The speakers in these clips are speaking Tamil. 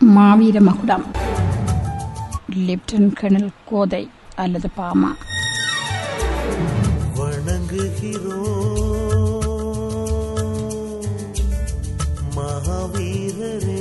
மாவீர மகுடம் லெப்டினன்ட் கர்னல் கோதை அல்லது பாமா வணங்குகிறோம் மகாவீரரே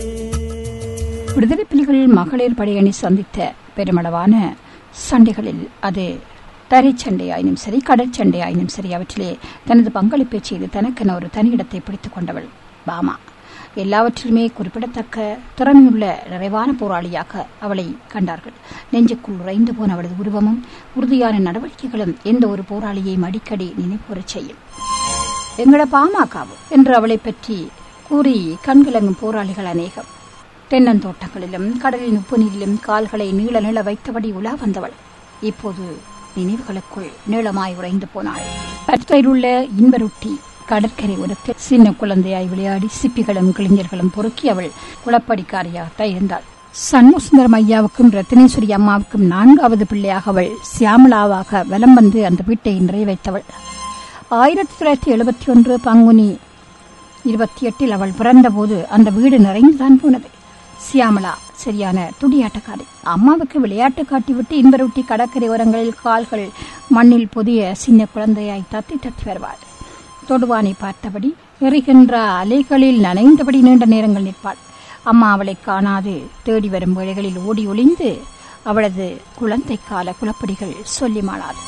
விடுதலை புலிகள் மகளிர் படையணி சந்தித்த பெருமளவான சண்டைகளில் அது தரைச்சண்டையாயினும் சரி கடற்சண்டையாயினும் சரி அவற்றிலே தனது பங்களிப்பை செய்து தனக்கென ஒரு தனியிடத்தை பிடித்துக் கொண்டவள் பாமா எல்லாவற்றிலுமே குறிப்பிடத்தக்க திறமையுள்ள நிறைவான போராளியாக அவளை கண்டார்கள் நெஞ்சுக்குள் உறைந்து போன அவளது உருவமும் உறுதியான நடவடிக்கைகளும் எந்த ஒரு போராளியையும் அடிக்கடி நினைவுறச் செய்யும் எங்கட பாமகவும் என்று அவளை பற்றி கூறி கண்கிழங்கும் போராளிகள் அநேகம் தென்னந்தோட்டங்களிலும் கடலின் உப்பு நீரிலும் கால்களை நீள நீள வைத்தபடி உலா வந்தவள் இப்போது நினைவுகளுக்குள் நீளமாய் உறைந்து போனாள் அத்தையிலுள்ள இன்பருட்டி கடற்கரை உரத்தில் சின்ன குழந்தையாய் விளையாடி சிப்பிகளும் கிளிஞர்களும் பொறுக்கி அவள் குளப்படிக்காரியாகத்தான் இருந்தாள் சண்முசுந்தரம் ஐயாவுக்கும் ரத்தினேஸ்வரி அம்மாவுக்கும் நான்காவது பிள்ளையாக அவள் சியாமலாவாக வலம் வந்து அந்த வீட்டை நிறைவேற்றவள் ஆயிரத்தி தொள்ளாயிரத்தி எழுபத்தி ஒன்று பங்குனி இருபத்தி எட்டில் அவள் பிறந்தபோது அந்த வீடு நிறைந்துதான் போனது சியாமலா சரியான துடியாட்டக்காரி அம்மாவுக்கு விளையாட்டு காட்டிவிட்டு இன்பரொட்டி கடற்கரை ஓரங்களில் கால்கள் மண்ணில் புதிய சின்ன குழந்தையாய் தத்தி தத்தி வருவாள் தொடுவானை பார்த்தபடி எறிகின்ற அலைகளில் நனைந்தபடி நீண்ட நேரங்கள் நிற்பாள் அம்மா அவளை காணாது தேடி வரும் வேளைகளில் ஓடி ஒளிந்து அவளது குழந்தை கால குலப்படிகள் சொல்லி மாளாது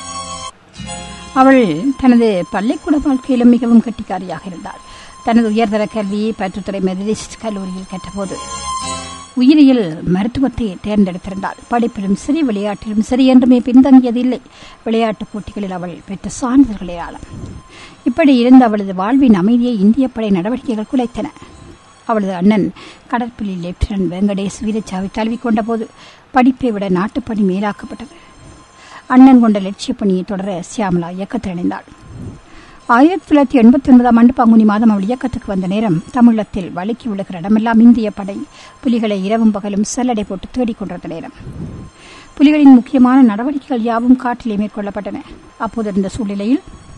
அவள் தனது பள்ளிக்கூட வாழ்க்கையிலும் மிகவும் கெட்டிக்காரியாக இருந்தாள் தனது உயர்தர கல்வியை பற்றுத்துறை மெதடிஸ்ட் கல்லூரியில் கற்றபோது உயிரியல் மருத்துவத்தை தேர்ந்தெடுத்திருந்தாள் படிப்பிலும் சரி விளையாட்டிலும் சரி என்றுமே பின்தங்கியதில்லை விளையாட்டுப் போட்டிகளில் அவள் பெற்ற சான்றிதழ்களே ஆழம் இப்படி இருந்த அவளது வாழ்வின் அமைதியை இந்திய படை நடவடிக்கைகள் குலைத்தன அவளது அண்ணன் கடற்பள்ளி லெப்டினன்ட் வெங்கடேஷ் வீரச்சாவை தழுவிக்கொண்ட போது படிப்பை விட நாட்டுப்பணி மேலாக்கப்பட்டது அண்ணன் கொண்ட லட்சிய பணியை தொடர சியாமலா இயக்கத்தில் இணைந்தாள் ஆயிரத்தி தொள்ளாயிரத்தி எண்பத்தி ஒன்பதாம் ஆண்டு பங்குனி மாதம் அவள் இயக்கத்துக்கு வந்த நேரம் தமிழத்தில் வழுக்கி விழுகிற இடமெல்லாம் இந்திய படை புலிகளை இரவும் பகலும் செல்லடை போட்டு தேடிக் கொண்டிருந்த நேரம் புலிகளின் முக்கியமான நடவடிக்கைகள் யாவும் காட்டிலே மேற்கொள்ளப்பட்டன அப்போது இருந்த சூழ்நிலையில்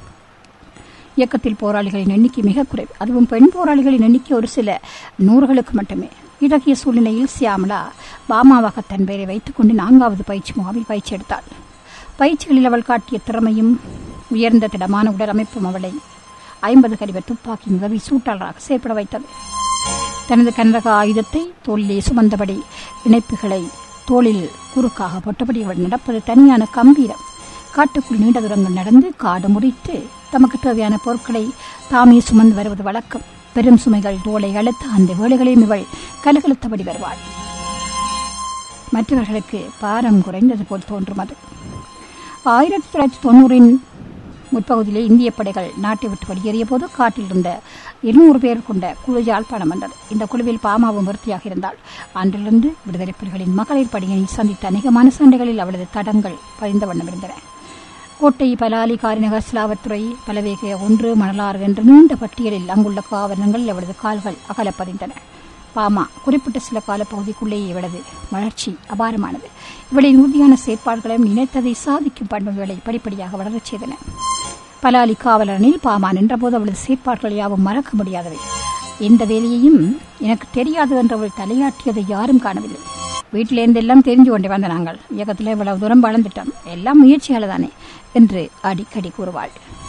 இயக்கத்தில் போராளிகளின் எண்ணிக்கை மிக குறைவு அதுவும் பெண் போராளிகளின் எண்ணிக்கை ஒரு சில நூறுகளுக்கு மட்டுமே இத்தகைய சூழ்நிலையில் சியாமலா பாமாவாக தன் பெயரை வைத்துக் கொண்டு நான்காவது பயிற்சி முகாமில் பயிற்சி எடுத்தாள் பயிற்சிகளில் அவள் காட்டிய திறமையும் உயர்ந்த திடமான உடலமைப்பும் அவளை ஐம்பது கடிவ துப்பாக்கியின் உதவி சூட்டாளராக செயற்பட வைத்தது தனது கனரக ஆயுதத்தை தோளிலே சுமந்தபடி இணைப்புகளை தோளில் குறுக்காக போட்டபடி அவள் நடப்பது தனியான கம்பீரம் காட்டுக்குள் நீண்ட தூரங்கள் நடந்து காடு முறித்து தமக்கு தேவையான பொருட்களை தாமே சுமந்து வருவது வழக்கம் பெரும் சுமைகள் தோலை அழுத்த அந்த வேளைகளிலும் இவள் கலகலத்தபடி வருவாள் மற்றவர்களுக்கு பாரம் குறைந்தது போல் தோன்றும் அது ஆயிரத்தி தொள்ளாயிரத்தி தொண்ணூறின் முற்பகுதியிலே இந்திய படைகள் நாட்டை விட்டு வெளியேறிய போது காட்டில் இருந்த இருநூறு பேர் கொண்ட குழு யாழ்ப்பாணம் வந்தது இந்த குழுவில் பாமாவும் விருத்தியாக இருந்தால் அன்றிலிருந்து விடுதலை புலிகளின் மகளிர் படையினை சந்தித்த அநேகமான சண்டைகளில் அவளது தடங்கள் பதிந்த வண்ணம் இருந்தன கோட்டை பலாலி காரிநகர் சிலாவத்துறை பலவேக ஒன்று மணலாறு என்ற நீண்ட பட்டியலில் அங்குள்ள காவலங்களில் அவளது கால்கள் அகல பதிந்தன பாமா குறிப்பிட்ட சில காலப்பகுதிக்குள்ளேயே இவளது வளர்ச்சி அபாரமானது இவளின் உறுதியான செயற்பாடுகளையும் நினைத்ததை சாதிக்கும் பண்புகளை படிப்படியாக வளரச் செய்தன பலாலி காவலனில் பாமா நின்றபோது அவளது செயற்பாடுகள் யாவும் மறக்க முடியாதவை எந்த வேலையையும் எனக்கு தெரியாது என்று அவள் தலையாட்டியதை யாரும் காணவில்லை வீட்டிலேருந்து எல்லாம் தெரிஞ்சு கொண்டே வந்த நாங்கள் இயக்கத்தில் இவ்வளவு தூரம் வளர்ந்துட்டோம் எல்லாம் முயற்சியால தானே என்று அடிக்கடி கூறுவாள்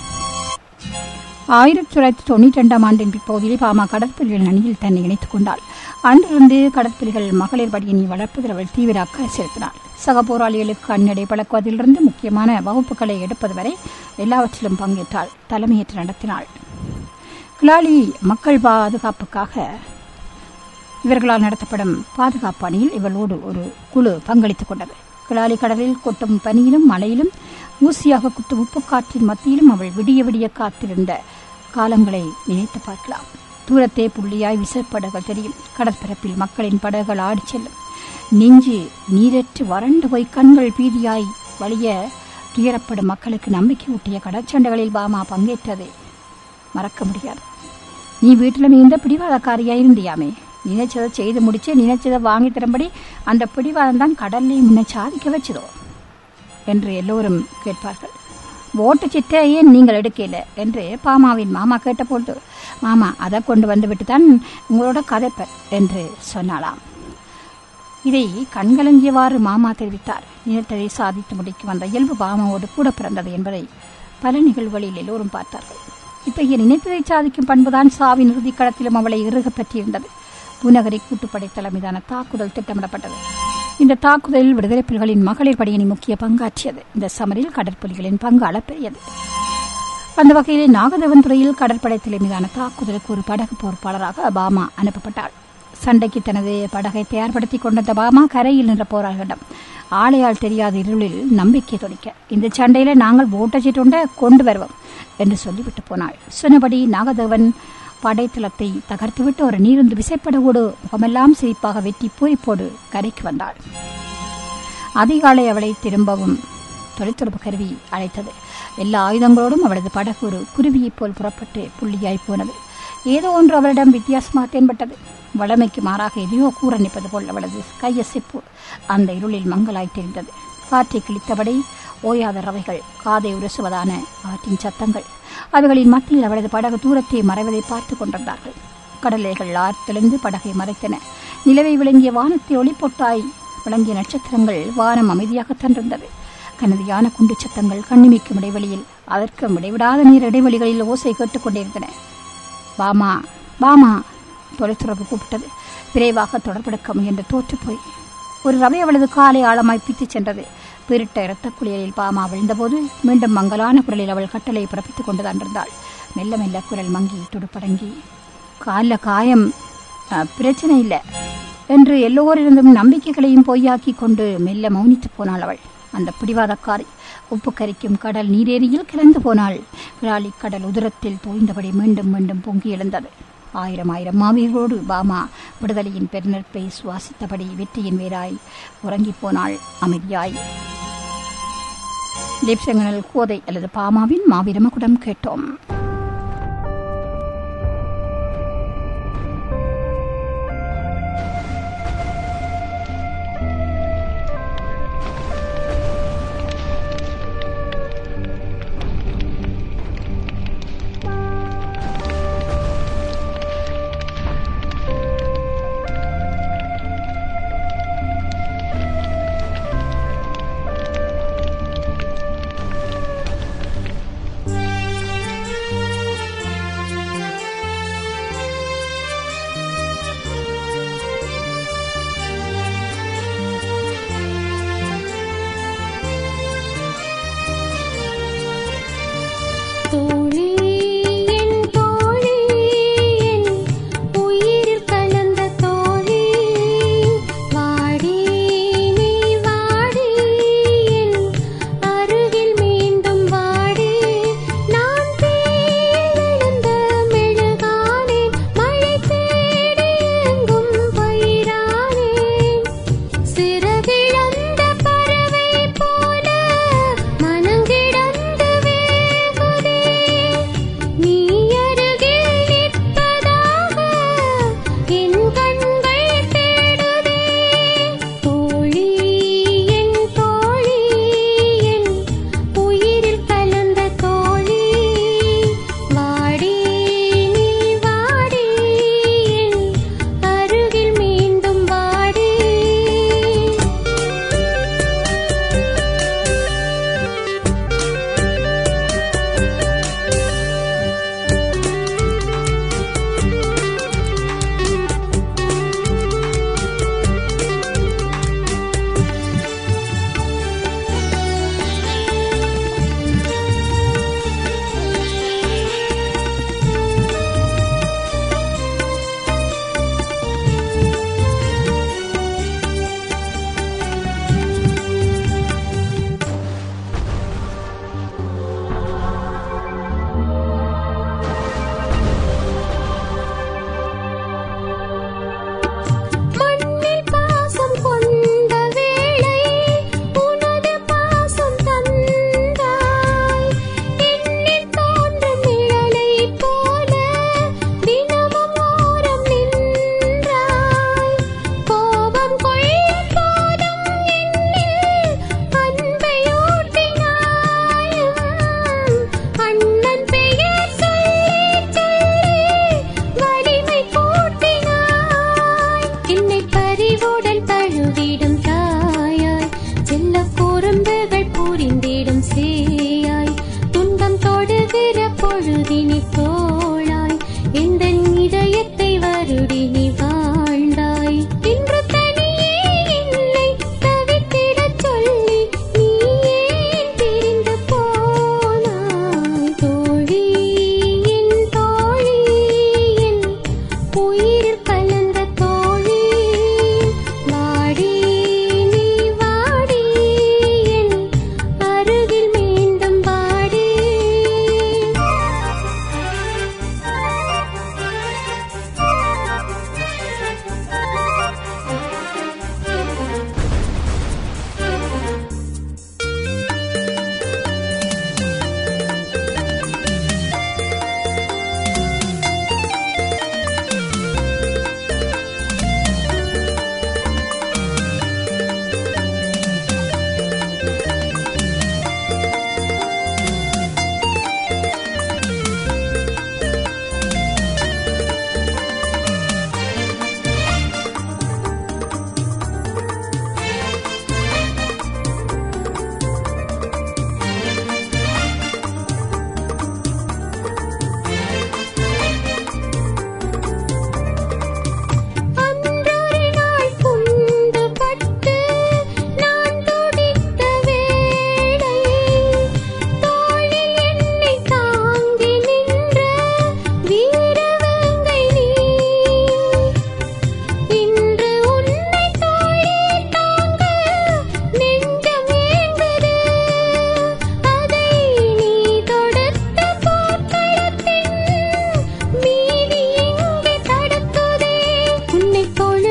ஆயிரத்தி தொள்ளாயிரத்தி தொண்ணூற்றி ரெண்டாம் ஆண்டின் பிற்பகுதியில் பாமா கடற்புலிகளின் அணியில் தன்னை இணைத்துக் கொண்டாள் அன்றிலிருந்து கடற்புலிகள் மகளிர் படையினை வளர்ப்பதில் அவள் தீவிர அக்கறை செலுத்தினாள் சக போராளிகளுக்கு அந்நடை பழக்குவதிலிருந்து முக்கியமான வகுப்புகளை எடுப்பது வரை எல்லாவற்றிலும் பங்கேற்றாள் தலைமையேற்று நடத்தினாள் கிளாலி மக்கள் பாதுகாப்புக்காக இவர்களால் நடத்தப்படும் பாதுகாப்பு அணியில் இவளோடு ஒரு குழு பங்களித்துக் கொண்டது கிளாலி கடலில் கொட்டும் பனியிலும் மழையிலும் ஊசியாக குத்தும் உப்புக்காற்றின் மத்தியிலும் அவள் விடிய விடிய காத்திருந்த காலங்களை நினைத்து பார்க்கலாம் தூரத்தே புள்ளியாய் விசைப்படகுகள் தெரியும் கடற்பரப்பில் மக்களின் படகுகள் ஆடிச் செல்லும் நெஞ்சு நீரற்று வறண்டு போய் கண்கள் பீதியாய் வழிய துயரப்படும் மக்களுக்கு நம்பிக்கை ஊட்டிய கடற்சண்டைகளில் பாமா பங்கேற்றதை மறக்க முடியாது நீ வீட்டில் மிகுந்த பிடிவாதக்காரியா இருந்தியாமே நினைச்சதை செய்து முடிச்சு நினைச்சதை வாங்கி தரும்படி அந்த பிடிவாதம் தான் கடல்லை முன்ன சாதிக்க வச்சதோ என்று எல்லோரும் கேட்பார்கள் ஓட்டு சிட்டை ஏன் நீங்கள் எடுக்கல என்று பாமாவின் மாமா கேட்டபோது மாமா அதை கொண்டு வந்து விட்டு தான் உங்களோட கதைப்பர் என்று சொன்னாலாம் இதை கண்கலங்கியவாறு மாமா தெரிவித்தார் நிலத்ததை சாதித்து முடிக்க வந்த இயல்பு பாமாவோடு கூட பிறந்தது என்பதை பல நிகழ்வுகளில் எல்லோரும் பார்த்தார்கள் இத்தகைய நினைத்ததை சாதிக்கும் பண்புதான் சாவின் இறுதிக் களத்திலும் அவளை இறுகப் பற்றியிருந்தது பூநகரை கூட்டுப்படை தலைமையிலான தாக்குதல் திட்டமிடப்பட்டது இந்த தாக்குதலில் விடுதலை புலிகளின் மகளிர் படையணி முக்கிய பங்காற்றியது இந்த சமரில் கடற்புலிகளின் பங்கு அளப்பெரியது அந்த வகையில் நாகதேவன் துறையில் கடற்படை தலைமையிலான தாக்குதலுக்கு ஒரு படகு பொறுப்பாளராக பாமா அனுப்பப்பட்டாள் சண்டைக்கு தனது படகை தயார்படுத்திக் கொண்ட பாமா கரையில் நின்ற போராளிகளிடம் ஆளையால் தெரியாத இருளில் நம்பிக்கை தொடிக்க இந்த சண்டையில நாங்கள் ஓட்டச்சீட்டுண்ட கொண்டு வருவோம் என்று சொல்லிவிட்டு போனாள் சொன்னபடி நாகதேவன் படைத்தளத்தை தகர்த்துவிட்டு ஒரு நீருந்து விசைப்படவோடு முகமெல்லாம் சிரிப்பாக வெட்டி பூரிப்போடு கரைக்கு வந்தாள் அதிகாலை அவளை திரும்பவும் தொலைத்தொடர்பு கருவி அழைத்தது எல்லா ஆயுதங்களோடும் அவளது படகு ஒரு குருவியைப் போல் புறப்பட்டு புள்ளியாய் போனது ஏதோ ஒன்று அவளிடம் வித்தியாசமாக தென்பட்டது வளமைக்கு மாறாக எதையோ கூற நிற்பது போல் அவளது கையசிப்பு அந்த இருளில் மங்களாய் தெரிந்தது காற்றை கிழித்தபடி ஓயாத ரவைகள் காதை உரசுவதான ஆற்றின் சத்தங்கள் அவைகளின் மத்தியில் அவளது படகு தூரத்தை மறைவதை பார்த்து கொண்டிருந்தார்கள் கடலைகள் ஆர்த்தெழுந்து படகை மறைத்தன நிலவை விளங்கிய வானத்தை ஒளிப்பொட்டாய் விளங்கிய நட்சத்திரங்கள் வானம் அமைதியாக தன்றிருந்தது கனதியான குண்டு சத்தங்கள் கண்ணிமிக்கும் இடைவெளியில் அதற்கும் இடைவிடாத நீர் இடைவெளிகளில் ஓசை கேட்டுக்கொண்டிருந்தன பாமா பாமா தொலைத்துறவு கூப்பிட்டது விரைவாக தொடர்பெடுக்க முயன்று தோற்றுப்போய் ஒரு ரவை அவளது காலை ஆழமாய் பித்துச் சென்றது பிரிட்ட இரத்தக் குளியலில் பாமா விழுந்தபோது மீண்டும் மங்கலான குரலில் அவள் கட்டளை பிறப்பித்துக் கொண்டு தண்டிருந்தாள் மெல்ல மெல்ல குரல் மங்கி துடுப்படங்கி காலில் காயம் அஹ், பிரச்சனை இல்லை என்று எல்லோரிருந்தும் நம்பிக்கைகளையும் பொய்யாக்கி கொண்டு மெல்ல மௌனித்து போனாள் அவள் அந்த பிடிவாதக்காரி உப்பு கரிக்கும் கடல் நீரேரியில் கிடந்து போனாள் விராலி கடல் உதரத்தில் தோய்ந்தபடி மீண்டும் மீண்டும் பொங்கி எழுந்தது ஆயிரம் ஆயிரம் மாவீரோடு பாமா விடுதலையின் பெருநெற்பை சுவாசித்தபடி வெற்றியின் வேராய் உறங்கிப் போனாள் அமைதியாய் லிப்சங்கனல் கோதை அல்லது பாமாவின் மாவீரமகுடம் கேட்டோம்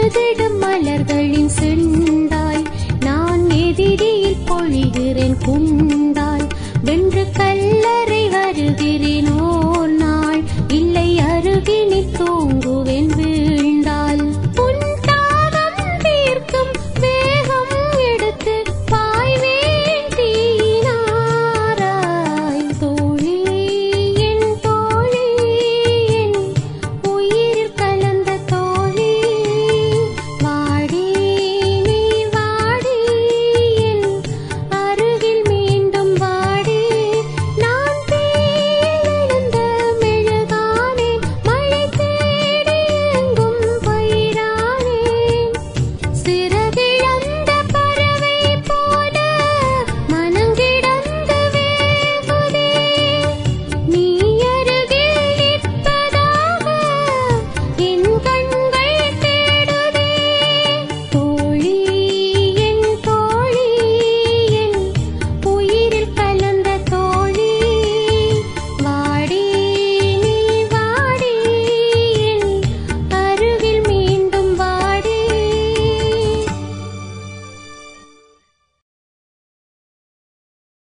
உழுதிடும் மலர்களின் செண்டாய் நான் எதிரியில் பொழிகிறேன் குண்டாய்